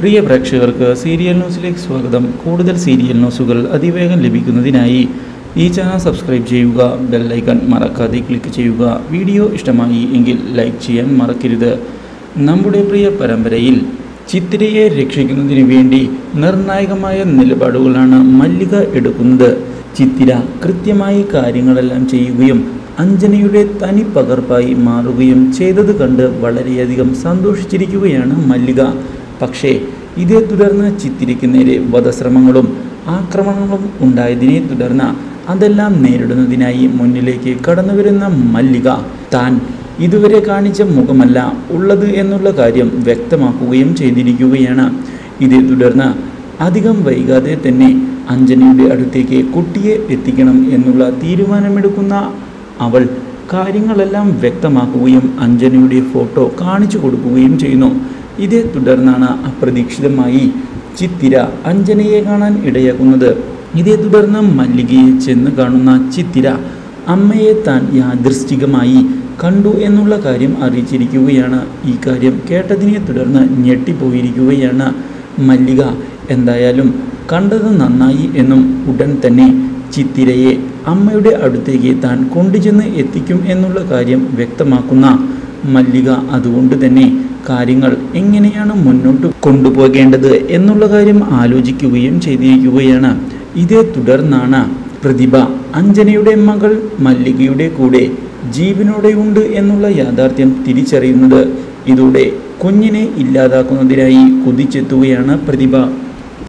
പ്രിയ പ്രേക്ഷകർക്ക് സീരിയൽ ന്യൂസിലേക്ക് സ്വാഗതം കൂടുതൽ സീരിയൽ ന്യൂസുകൾ അതിവേഗം ലഭിക്കുന്നതിനായി ഈ ചാനൽ സബ്സ്ക്രൈബ് ചെയ്യുക ബെൽ ഐക്കൺ മറക്കാതെ ക്ലിക്ക് ചെയ്യുക വീഡിയോ ഇഷ്ടമായി എങ്കിൽ ലൈക്ക് ചെയ്യാൻ മറക്കരുത് നമ്മുടെ പ്രിയ പരമ്പരയിൽ ചിത്തിരയെ രക്ഷിക്കുന്നതിന് വേണ്ടി നിർണായകമായ നിലപാടുകളാണ് മല്ലിക എടുക്കുന്നത് ചിത്തിര കൃത്യമായി കാര്യങ്ങളെല്ലാം ചെയ്യുകയും അഞ്ജനയുടെ തനി പകർപ്പായി മാറുകയും ചെയ്തത് കണ്ട് വളരെയധികം സന്തോഷിച്ചിരിക്കുകയാണ് മല്ലിക പക്ഷേ ഇതേ തുടർന്ന് ചിത്തിരയ്ക്ക് നേരെ വധശ്രമങ്ങളും ആക്രമണങ്ങളും ഉണ്ടായതിനെ തുടർന്ന് അതെല്ലാം നേരിടുന്നതിനായി മുന്നിലേക്ക് കടന്നുവരുന്ന മല്ലിക താൻ ഇതുവരെ കാണിച്ച മുഖമല്ല ഉള്ളത് എന്നുള്ള കാര്യം വ്യക്തമാക്കുകയും ചെയ്തിരിക്കുകയാണ് ഇതേ തുടർന്ന് അധികം വൈകാതെ തന്നെ അഞ്ജനയുടെ അടുത്തേക്ക് കുട്ടിയെ എത്തിക്കണം എന്നുള്ള തീരുമാനമെടുക്കുന്ന അവൾ കാര്യങ്ങളെല്ലാം വ്യക്തമാക്കുകയും അഞ്ജനയുടെ ഫോട്ടോ കാണിച്ചു കൊടുക്കുകയും ചെയ്യുന്നു ഇതേ തുടർന്നാണ് അപ്രതീക്ഷിതമായി ചിത്തിര അഞ്ജനയെ കാണാൻ ഇടയാകുന്നത് ഇതേ തുടർന്ന് മല്ലികയെ ചെന്ന് കാണുന്ന ചിത്തിര അമ്മയെ താൻ യാദൃശ്ചികമായി കണ്ടു എന്നുള്ള കാര്യം അറിയിച്ചിരിക്കുകയാണ് ഈ കാര്യം കേട്ടതിനെ തുടർന്ന് ഞെട്ടിപ്പോയിരിക്കുകയാണ് മല്ലിക എന്തായാലും കണ്ടത് നന്നായി എന്നും ഉടൻ തന്നെ ചിത്തിരയെ അമ്മയുടെ അടുത്തേക്ക് താൻ കൊണ്ടുചെന്ന് എത്തിക്കും എന്നുള്ള കാര്യം വ്യക്തമാക്കുന്ന മല്ലിക അതുകൊണ്ട് തന്നെ കാര്യങ്ങൾ എങ്ങനെയാണ് മുന്നോട്ട് കൊണ്ടുപോകേണ്ടത് എന്നുള്ള കാര്യം ആലോചിക്കുകയും ചെയ്തിരിക്കുകയാണ് ഇതേ തുടർന്നാണ് പ്രതിഭ അഞ്ജനയുടെ മകൾ മല്ലികയുടെ കൂടെ ജീവനോടെയുണ്ട് എന്നുള്ള യാഥാർത്ഥ്യം തിരിച്ചറിയുന്നത് ഇതോടെ കുഞ്ഞിനെ ഇല്ലാതാക്കുന്നതിനായി കുതിച്ചെത്തുകയാണ് പ്രതിഭ